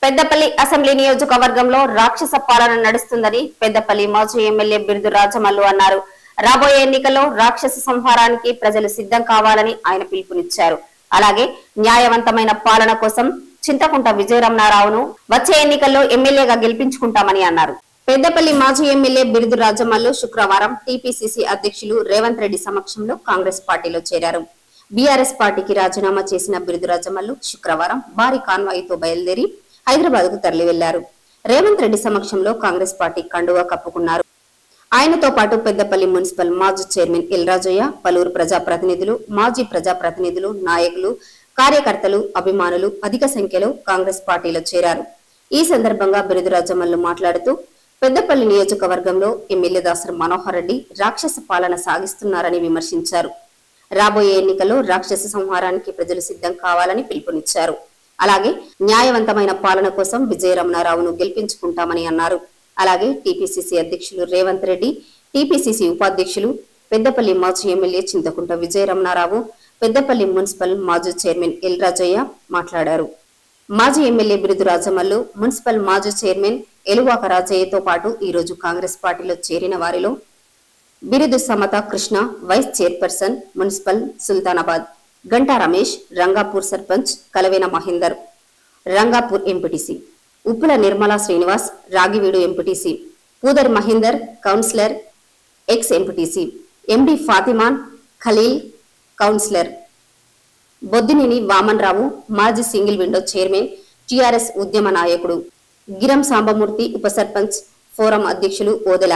Peddapalli assembly నియోజకవర్గంలో రాక్షస పాలన నడుస్తుందని పెద్దపల్లి మాజీ ఎమ్మెల్యే బిరుదు రాజమల్లు అన్నారు రాబోయే ఎన్నికల్లో రాక్షస సంహారానికి ప్రజలు సిద్ధం కావాలని ఆయన పిలుపునిచ్చారు అలాగే న్యాయవంతమైన పాలన కోసం చింతకుంట విజయరమణారావును వచ్చే ఎన్నికల్లో ఎమ్మెల్యేగా గెలిపించుకుంటామని అన్నారు పెద్దపల్లి మాజీ ఎమ్మెల్యే బిరుదు రాజమల్లు శుక్రవారం టీపీసీసీ అధ్యక్షులు రేవంత్ రెడ్డి సమక్షంలో కాంగ్రెస్ పార్టీలో చేరారు బీఆర్ఎస్ పార్టీకి రాజీనామా చేసిన బిరుదు రాజమల్లు శుక్రవారం భారీ కాన్వాయ్తో బయలుదేరి హైదరాబాద్ కు తరలి వెళ్లారు రేవంత్ రెడ్డి సమక్షంలో కాంగ్రెస్ పార్టీ కండువా కప్పుకున్నారు ఆయనతో పాటు పెద్దపల్లి మున్సిపల్ మాజీ చైర్మన్ ఎల్ రాజయ్య పలువురు ప్రజాప్రతినిధులు మాజీ ప్రజాప్రతినిధులు నాయకులు కార్యకర్తలు అభిమానులు అధిక సంఖ్యలో కాంగ్రెస్ పార్టీలో చేరారు ఈ సందర్భంగా బిరుదు రాజమల్లు మాట్లాడుతూ పెద్దపల్లి నియోజకవర్గంలో ఎమ్మెల్యే దాసరి మనోహర్ రెడ్డి రాక్షస పాలన సాగిస్తున్నారని విమర్శించారు రాబోయే ఎన్నికల్లో రాక్షస సంహారానికి ప్రజలు సిద్ధం కావాలని పిలుపునిచ్చారు అలాగే న్యాయవంతమైన పాలన కోసం విజయరమణారావును గెలిపించుకుంటామని అన్నారు అలాగే టీపీసీసీ అధ్యక్షులు రేవంత్ రెడ్డి టీపీసీసీ ఉపాధ్యక్షులు పెద్దపల్లి మాజీ ఎమ్మెల్యే చింతకుంట విజయరమణారావు పెద్దపల్లి మున్సిపల్ మాజీ చైర్మన్ ఎల్ రాజయ్య మాట్లాడారు మాజీ ఎమ్మెల్యే బిరుదు రాజమల్లు మున్సిపల్ మాజీ చైర్మన్ ఎలువాక రాజయ్యతో పాటు ఈ రోజు కాంగ్రెస్ పార్టీలో చేరిన వారిలో Birudu Samatha Krishna vice chairperson municipal Sultanabad Ganta Ramesh Rangapur sarpanch Kalavena Mahender Rangapur MPTC Uppula Nirmala Srinivas Ragiveedu MPTC Pudar Mahender councillor ex MPTC MD Fatiman Khaleel councillor Boddineni Vaman Rao మాజీ సింగిల్ విండో చైర్మన్ టిఆర్ఎస్ ఉద్యమ నాయకుడు గిరం సాంబమూర్తి ఉప సర్పంచ్ ఫోరం అధ్యక్షులు ఓదెల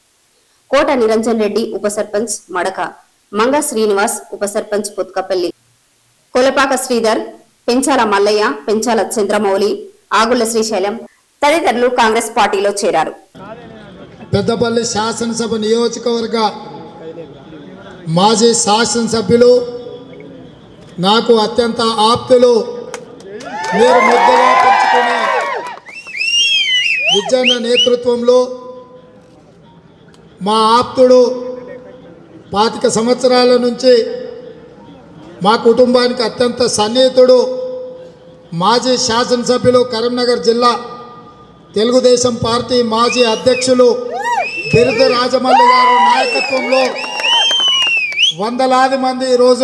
కోట నిరంజన్ రెడ్డి ఉప సర్పంచ్ మడక మంగ శ్రీనివాస్ ఉప సర్పంచ్ పుత్కపల్లి కొలపాక శ్రీధర్ పెంచాల మల్లయ్య పెంచాల చంద్రమౌళి ఆగుళ్ల శ్రీశైలం తదితరులు కాంగ్రెస్ పార్టీలో చేరారు పెద్దపల్లి శాసనసభ నియోజకవర్గ మాజీ శాసనసభ్యులు నాకు అత్యంత ఆప్తులు మీరు ముద్దగా పెంచుకునే విజన్న నేతృత్వంలో మా ఆప్తుడు పాతిక సంవత్సరాల నుంచి మా కుటుంబానికి అత్యంత సన్నిహితుడు మాజీ శాసనసభ్యులు కరీంనగర్ జిల్లా తెలుగుదేశం పార్టీ మాజీ అధ్యక్షులు బిరుద రాజమల్లి గారు నాయకత్వంలో వందలాది మంది ఈరోజు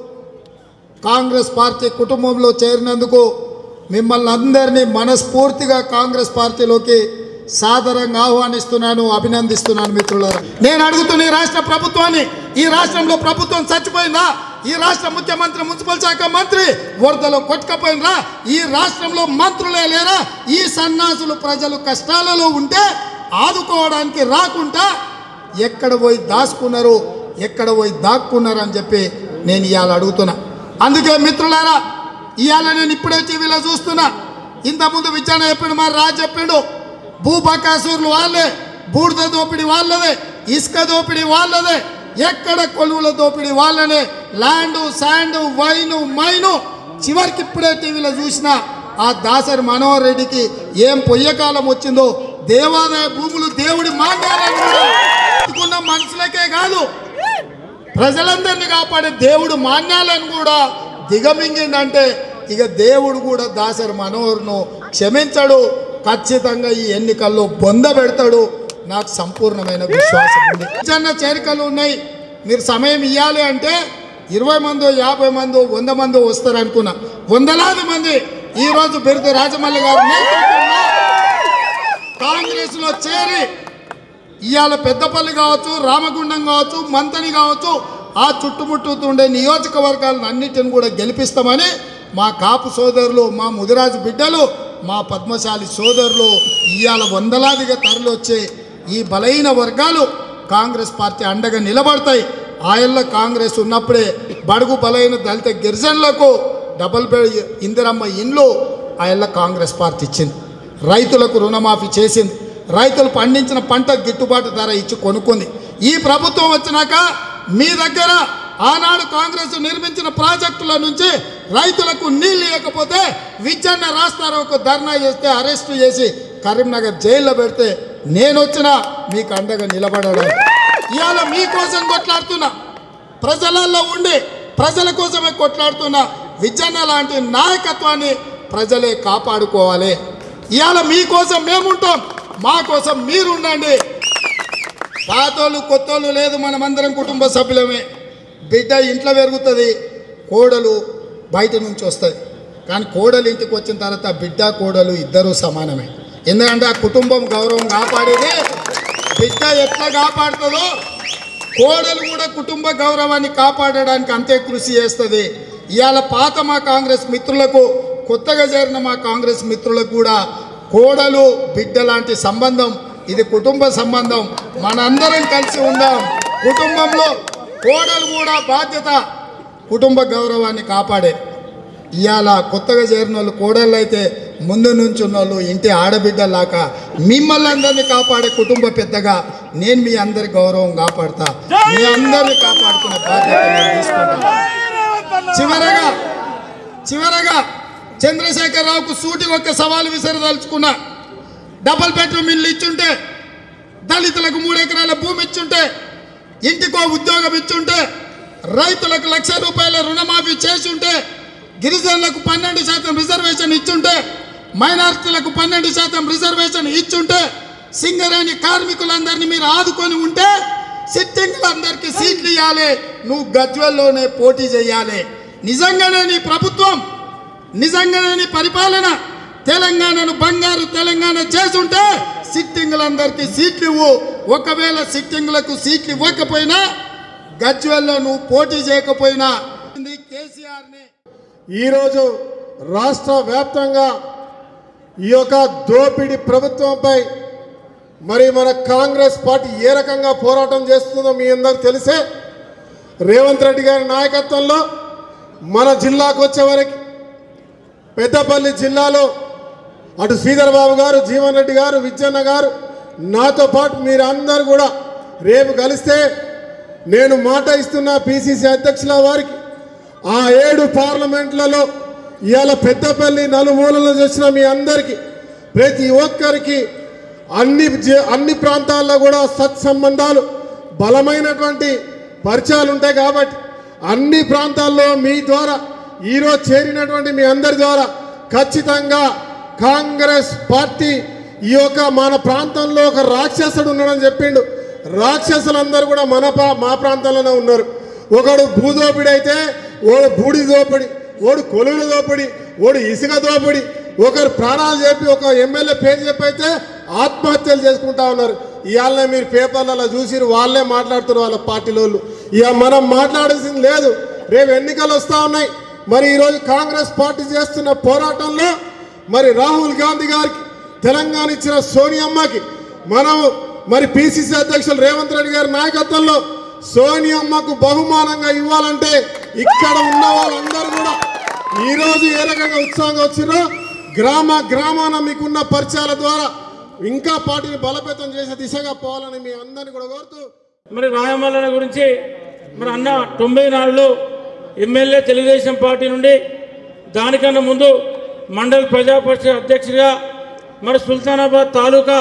కాంగ్రెస్ పార్టీ కుటుంబంలో చేరినందుకు మిమ్మల్ని అందరినీ మనస్ఫూర్తిగా కాంగ్రెస్ పార్టీలోకి సాదరంగా ఆహ్వానిస్తున్నాను అభినందిస్తున్నాను మిత్రులారా నేను అడుగుతున్న ఈ రాష్ట్ర ప్రభుత్వాన్ని ఈ రాష్ట్రంలో ప్రభుత్వం చచ్చిపోయిందా ఈ రాష్ట్ర ముఖ్యమంత్రి మున్సిపల్ శాఖ మంత్రి వరదలో కొట్టుకపోయినరా ఈ రాష్ట్రంలో మంత్రులే లేరా ఈ సన్నాసులు ప్రజలు కష్టాలలో ఉంటే ఆదుకోవడానికి రాకుండా ఎక్కడ పోయి దాచుకున్నారు ఎక్కడ పోయి దాక్కున్నారు అని చెప్పి నేను ఇవాళ అడుగుతున్నా అందుకే మిత్రులారా ఇవాళ నేను ఇప్పుడే టీవీలో చూస్తున్నా ఇంతకుముందు విచారణ చెప్పిండు మరి రాజు చెప్పిండు భూబకాసూర్లు వాళ్ళే బూడిద దోపిడీ వాళ్ళదే ఇసుక దోపిడీ వాళ్ళదే ఎక్కడ కొలువుల దోపిడీ వాళ్ళనే ల్యాండ్ శాండ్ వైను మైను చివరికి ఇప్పుడే టీవీలో చూసిన ఆ దాసరి మనోహర్ రెడ్డికి ఏం పొయ్యకాలం వచ్చిందో దేవాదాయ భూములు దేవుడి మాన్యాలని కూడా ఎత్తుకున్న మనుషులకే కాదు ప్రజలందరినీ కాపాడే దేవుడు మాన్యాలను కూడా దిగమింగిండంటే ఇక దేవుడు కూడా దాసరి మనోహర్ను క్షమించడు ఖచ్చితంగా ఈ ఎన్నికల్లో బొంద పెడతాడు నాకు సంపూర్ణమైన విశ్వాసం ఉంది చిన్న చేరికలు ఉన్నాయి మీరు సమయం ఇవ్వాలి అంటే ఇరవై మందో యాభై మందో వంద మందో వస్తారు అనుకున్నా వందలాది మంది ఈరోజు బిరుదు రాజమల్లి గారు నేతృత్వంలో కాంగ్రెస్ లో చేరి ఇవాళ పెద్దపల్లి కావచ్చు రామగుండం కావచ్చు మంతని కావచ్చు ఆ చుట్టుముట్టుతుండే నియోజకవర్గాలను అన్నిటిని కూడా గెలిపిస్తామని మా కాపు సోదరులు మా ముదిరాజు బిడ్డలు మా పద్మశాలి సోదరులు ఇవాళ వందలాదిగా తరలి వచ్చే ఈ బలైన వర్గాలు కాంగ్రెస్ పార్టీ అండగా నిలబడతాయి ఆయల్ల కాంగ్రెస్ ఉన్నప్పుడే బడుగు బలైన దళిత గిరిజనులకు డబుల్ బెడ్ ఇందిరమ్మ ఇండ్లు ఆయల్ల కాంగ్రెస్ పార్టీ ఇచ్చింది రైతులకు రుణమాఫీ చేసింది రైతులు పండించిన పంట గిట్టుబాటు ధర ఇచ్చి కొనుక్కుంది ఈ ప్రభుత్వం వచ్చినాక మీ దగ్గర ఆనాడు కాంగ్రెస్ నిర్మించిన ప్రాజెక్టుల నుంచి రైతులకు నీళ్లు ఇవ్వకపోతే విచారణ రాస్తారు ఒక ధర్నా చేస్తే అరెస్ట్ చేసి కరీంనగర్ జైల్లో పెడితే నేను వచ్చినా మీకు అండగా నిలబడడం ఇవాళ మీకోసం కొట్లాడుతున్నా ప్రజలలో ఉండి ప్రజల కోసమే కొట్లాడుతున్న విజన్న లాంటి నాయకత్వాన్ని ప్రజలే కాపాడుకోవాలి ఇవాళ మీకోసం మేముంటాం మా కోసం మీరు ఉండండి పాతోళ్ళు కొత్తోళ్ళు లేదు మనమందరం కుటుంబ సభ్యులమే బిడ్డ ఇంట్లో పెరుగుతుంది కోడలు బయట నుంచి వస్తుంది కానీ కోడలు ఇంటికి వచ్చిన తర్వాత బిడ్డ కోడలు ఇద్దరూ సమానమే ఎందుకంటే ఆ కుటుంబం గౌరవం కాపాడేది బిడ్డ ఎట్లా కాపాడుతుందో కోడలు కూడా కుటుంబ గౌరవాన్ని కాపాడడానికి అంతే కృషి చేస్తుంది ఇవాళ పాత మా కాంగ్రెస్ మిత్రులకు కొత్తగా చేరిన మా కాంగ్రెస్ మిత్రులకు కూడా కోడలు బిడ్డ లాంటి సంబంధం ఇది కుటుంబ సంబంధం మనందరం కలిసి ఉందాం కుటుంబంలో కోడలు కూడా బాధ్యత కుటుంబ గౌరవాన్ని కాపాడే ఇవాళ కొత్తగా చేరిన వాళ్ళు కోడళ్ళు అయితే ముందు నుంచి ఉన్న వాళ్ళు ఇంటి ఆడబిడ్డలాక మిమ్మల్ని అందరినీ కాపాడే కుటుంబ పెద్దగా నేను మీ అందరి గౌరవం కాపాడుతా మీ అందరిని కాపాడుకునే బాధ్యత నేను తీసుకుంటాను చివరగా చివరగా చంద్రశేఖరరావుకు సూటి ఒక్క సవాలు విసరదలుచుకున్నా డబల్ బెడ్రూమ్ ఇల్లు ఇచ్చుంటే దళితులకు మూడు ఎకరాల భూమి ఇచ్చుంటే ఇంటికో ఉద్యోగం ఇచ్చుంటే రైతులకు లక్ష రూపాయల రుణమాఫీ చేసి ఉంటే గిరిజనులకు పన్నెండు శాతం రిజర్వేషన్ ఇచ్చుంటే మైనారిటీలకు పన్నెండు శాతం రిజర్వేషన్ ఇచ్చుంటే సింగరేణి కార్మికులందరినీ మీరు ఆదుకొని ఉంటే సిట్టింగ్లందరికీ సీట్లు ఇవ్వాలి నువ్వు గజ్వెల్లోనే పోటీ చేయాలి నిజంగానే నీ ప్రభుత్వం నిజంగానే నీ పరిపాలన తెలంగాణను బంగారు తెలంగాణ చేసుంటే సిట్టింగులందరికీ సీట్లు ఇవ్వు ఒకవేళ సిట్టింగులకు సీట్లు ఇవ్వకపోయినా గజ్వెల్లో నువ్వు పోటీ చేయకపోయినా కేసీఆర్ని ఈరోజు రాష్ట్ర వ్యాప్తంగా ఈ యొక్క దోపిడీ ప్రభుత్వంపై మరి మన కాంగ్రెస్ పార్టీ ఏ రకంగా పోరాటం చేస్తుందో మీ అందరికి తెలిసే రేవంత్ రెడ్డి గారి నాయకత్వంలో మన జిల్లాకు వచ్చే వరకు పెద్దపల్లి జిల్లాలో అటు శ్రీధర్ బాబు గారు జీవన్ రెడ్డి గారు విజయన్న గారు నాతో పాటు మీరు అందరు కూడా రేపు కలిస్తే నేను మాట ఇస్తున్న పిసిసి అధ్యక్షుల వారికి ఆ ఏడు పార్లమెంట్లలో ఇవాళ పెద్దపల్లి నలుమూలలు చేసిన మీ అందరికీ ప్రతి ఒక్కరికి అన్ని జ- అన్ని ప్రాంతాల్లో కూడా సత్సంబంధాలు బలమైనటువంటి పరిచయాలు ఉంటాయి కాబట్టి అన్ని ప్రాంతాల్లో మీ ద్వారా ఈరోజు చేరినటువంటి మీ అందరి ద్వారా ఖచ్చితంగా కాంగ్రెస్ పార్టీ ఈ యొక్క మన ప్రాంతంలో ఒక రాక్షసుడు ఉన్నాడని చెప్పిండు రాక్షసులందరూ కూడా మన పా- మా ప్రాంతంలోనే ఉన్నారు ఒకడు భూదోపిడి అయితే ఓడు బూడి దోపిడి ఓడు కొలువుల దోపిడి ఓడు ఇసుక దోపిడి ఒకరు ప్రాణాలు చెప్పి ఒక ఎమ్మెల్యే పేరు చెప్పి అయితే ఆత్మహత్యలు చేసుకుంటా ఉన్నారు ఇవాళ మీరు పేపర్లలో చూసి వాళ్ళే మాట్లాడుతున్నారు వాళ్ళ పార్టీలో ఇక మనం మాట్లాడాల్సింది లేదు రేపు ఎన్నికలు వస్తా ఉన్నాయి మరి ఈరోజు కాంగ్రెస్ పార్టీ చేస్తున్న పోరాటంలో మరి రాహుల్ గాంధీ గారికి తెలంగాణ ఇచ్చిన సోనియమ్మకి మనం మరి పిసిసి అధ్యక్షులు రేవంత్ రెడ్డి గారి నాయకత్వంలో సోనియమ్మకు బహుమానంగా ఇవ్వాలంటే ఇక్కడ ఉన్న వాళ్ళందరూ కూడా ఈ రోజు ఏ రకంగా ఉత్సాహంగా వచ్చిరో గ్రామ గ్రామాన మీకున్న పరిచయాల ద్వారా ఇంకా పార్టీని బలోపేతం చేసే దిశగా పోవాలని మీ అందరిని కూడా కోరుతూ మరి రాయమల్లన గురించి మరి అన్న తొంభై నాలుగులో ఎమ్మెల్యే తెలుగుదేశం పార్టీ నుండి దానికన్నా ముందు మండల ప్రజా పరిషత్ అధ్యక్షుడిగా మరి సుల్తానాబాద్ తాలూకా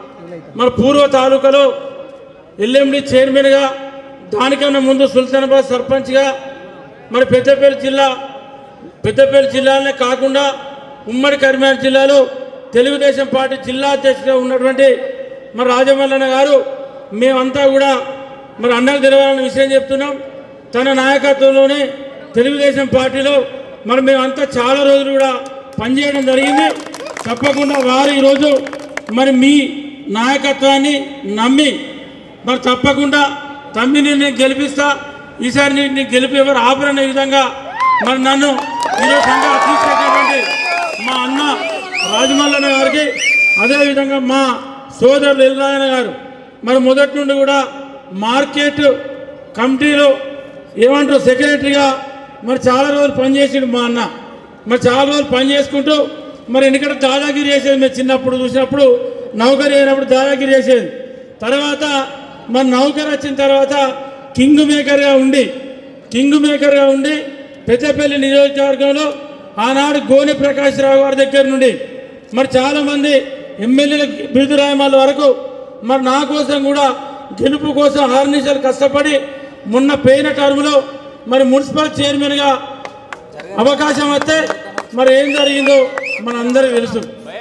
మరి పూర్వ తాలూకాలో ఎల్ఎండి చైర్మన్గా దానికన్నా ముందు సుల్తానాబాద్ సర్పంచ్గా మరి పెద్దపల్లి జిల్లా పెద్దపల్లి జిల్లాలనే కాకుండా ఉమ్మడి కరీంనగర్ జిల్లాలో తెలుగుదేశం పార్టీ జిల్లా అధ్యక్షుడిగా ఉన్నటువంటి మరి రాజమల్లన్న గారు మేమంతా కూడా మరి అన్నకు తెలవాలన్న విషయం చెప్తున్నాం తన నాయకత్వంలోనే తెలుగుదేశం పార్టీలో మరి మేమంతా చాలా రోజులు కూడా పనిచేయడం జరిగింది తప్పకుండా వారు ఈరోజు మరి మీ నాయకత్వాన్ని నమ్మి మరి తప్పకుండా తమ్మిని నేను గెలిపిస్తా ఈసారి నీ నీ గెలిపి ఎవరు ఆపరనే విధంగా మరి నన్ను ఈరోజు సంఘం తీసుకొచ్చినటువంటి మా అన్న రాజమల్లన్న గారికి అదేవిధంగా మా సోదరులు ఎల్లాయన గారు మరి మొదటి నుండి కూడా మార్కెట్ కమిటీలో ఏమంటారు సెక్రటరీగా మరి చాలా రోజులు పనిచేసిండు మా అన్న మరి చాలా రోజులు పని చేసుకుంటూ మరి ఎందుకంటే దాదాగిరి చేసేది మేము చిన్నప్పుడు చూసినప్పుడు నౌకరీ అయినప్పుడు దాదాగిరి చేసేది తర్వాత మరి నౌకర్ వచ్చిన తర్వాత కింగ్ మేకర్గా ఉండి కింగ్ మేకర్గా ఉండి పెద్దపల్లి నియోజకవర్గంలో ఆనాడు గోనె ప్రకాశ్రావు గారి దగ్గర నుండి మరి చాలామంది ఎమ్మెల్యేల బిరుదు రాయమాల వరకు మరి నా కోసం కూడా గెలుపు కోసం ఆర్నిషాలు కష్టపడి మొన్న పోయిన టర్ములో మరి మున్సిపల్ చైర్మన్గా అవకాశం వస్తే మరి ఏం జరిగిందో మన అందరికీ తెలుసు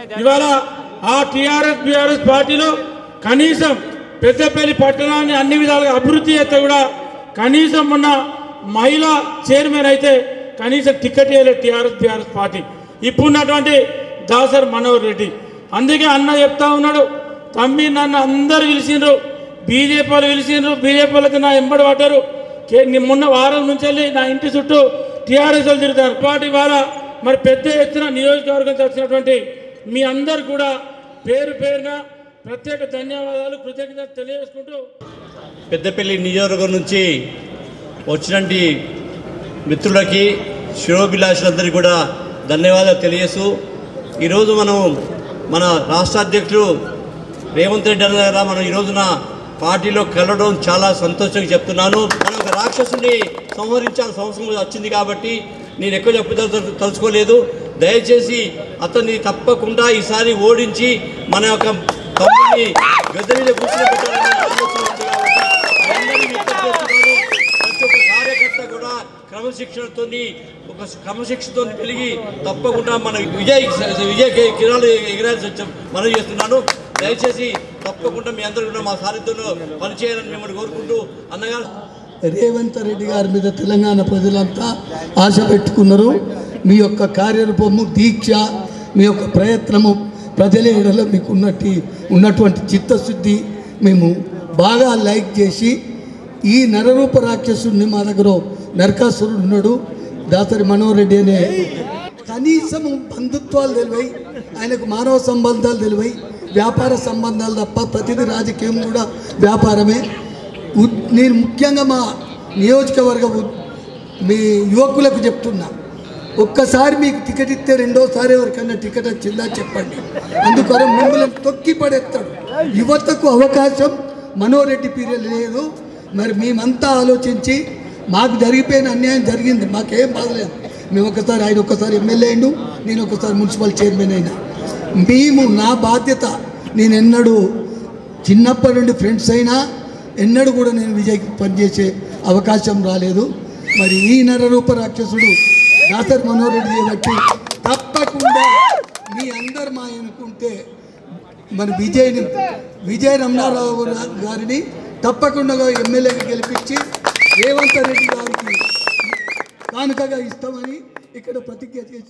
ఇవాళ ఆ టీఆర్ఎస్ బీఆర్ఎస్ పార్టీలో కనీసం పెద్దపల్లి పట్టణాన్ని అన్ని విధాలుగా అభివృద్ధి చేస్తే కూడా కనీసం మొన్న మహిళా చైర్మన్ అయితే కనీసం టికెట్ ఇవ్వలేదు టీఆర్ఎస్ బీఆర్ఎస్ పార్టీ ఇప్పుడున్నటువంటి దాసర్ మనోహర్ రెడ్డి అందుకే అన్న చెప్తా ఉన్నాడు తమ్మి నన్ను అందరు పిలిచిండ్రు బీజేపీ వాళ్ళు పిలిచిండ్రు బీజేపీ వాళ్ళకి నా ఎంబడి పడ్డారు కే- ని- మొన్న వారం నుంచి వెళ్ళి నా ఇంటి చుట్టూ టీఆర్ఎస్ వాళ్ళు తిరుగుతారు పార్టీ వాళ్ళ మరి పెద్ద ఎత్తున నియోజకవర్గం వచ్చినటువంటి మీ అందరు కూడా పేరు పేరున ప్రత్యేక ధన్యవాదాలు కృతజ్ఞతలు తెలియజేసుకుంటూ పెద్దపల్లి నియోజకవర్గం నుంచి వచ్చినటువంటి మిత్రులకి శిరోభిలాషులందరికీ కూడా ధన్యవాదాలు తెలియజేస్తూ ఈరోజు మనం మన రాష్ట్ర అధ్యక్షులు రేవంత్ రెడ్డి అన్న గారు మనం ఈ రోజున పార్టీలో కలవడం చాలా సంతోషంగా చెప్తున్నాను మనం ఒక రాక్షసుని సంహరించాల్సిన అవసరం వచ్చింది కాబట్టి నేను ఎక్కువ చెప్పదలు తలుచుకోలేదు దయచేసి అతన్ని తప్పకుండా ఈసారి ఓడించి మన యొక్క తమ్ముడిని గద్దె మీద కూర్చోబెట్టాలనే ఆలోచన ఉంది కాబట్టి అందరినీ విజ్ఞప్తి చేస్తున్నాను. ప్రతి ఒక్క కార్యకర్త కూడా క్రమశిక్షణతో ఒక క్రమశిక్షణతో పెరిగి తప్పకుండా మన విజయ్ విజయ్ కి- కిరణాలు ఎగిరాల్సి వచ్చాం మనం చేస్తున్నాను దయచేసి తప్పకుండా మీ అందరూ కూడా మా సారథ్యంలో పనిచేయాలని మిమ్మల్ని కోరుకుంటూ అన్నగారు రేవంత్ రెడ్డి గారి మీద తెలంగాణ ప్రజలంతా ఆశ పెట్టుకున్నారు మీ యొక్క కార్యరూపము దీక్ష మీ యొక్క ప్రయత్నము ప్రజల ఎడలో మీకు ఉన్నట్టి ఉన్నటువంటి చిత్తశుద్ధి మేము బాగా లైక్ చేసి ఈ నరరూప రాక్షసుడిని మా దగ్గర నరకాసురుడు ఉన్నాడు దాసరి మనోహర్ రెడ్డి అనే కనీసము బంధుత్వాలు తెలివై ఆయనకు మానవ సంబంధాలు తెలివై వ్యాపార సంబంధాలు తప్ప ప్రతిదీ రాజకీయం కూడా వ్యాపారమే ఉద్- నేను ముఖ్యంగా మా నియోజకవర్గ ఉద్- మీ యువకులకు చెప్తున్నా ఒక్కసారి మీకు టికెట్ ఇస్తే రెండోసారి ఎవరికన్నా టికెట్ వచ్చిందా చెప్పండి అందుకని మిమ్మల్ని తొక్కి పడేస్తాడు యువతకు అవకాశం మనోరెడ్డి పీరియడ్ లేదు మరి మేమంతా ఆలోచించి మాకు జరిగిపోయిన అన్యాయం జరిగింది మాకేం బాధలేదు మేము ఒకసారి ఆయన ఒకసారి ఎమ్మెల్యే అయిండు నేను ఒకసారి మున్సిపల్ చైర్మన్ అయినా మేము నా బాధ్యత నేను ఎన్నడూ చిన్నప్పటి నుండి ఫ్రెండ్స్ అయినా ఎన్నడూ కూడా నేను విజయ్కి పనిచేసే అవకాశం రాలేదు మరి ఈ నరరూప రాక్షసుడు దాసర్ మనోహర్ రెడ్డి చేయబట్టి తప్పకుండా మీ అందరు మా అనుకుంటే మరి విజయ్ని విజయ రమణారావు గారిని తప్పకుండా ఎమ్మెల్యేగా గెలిపించి రేవంత్ రెడ్డి గారికి కానుకగా ఇస్తామని ఇక్కడ ప్రతిజ్ఞ చేసి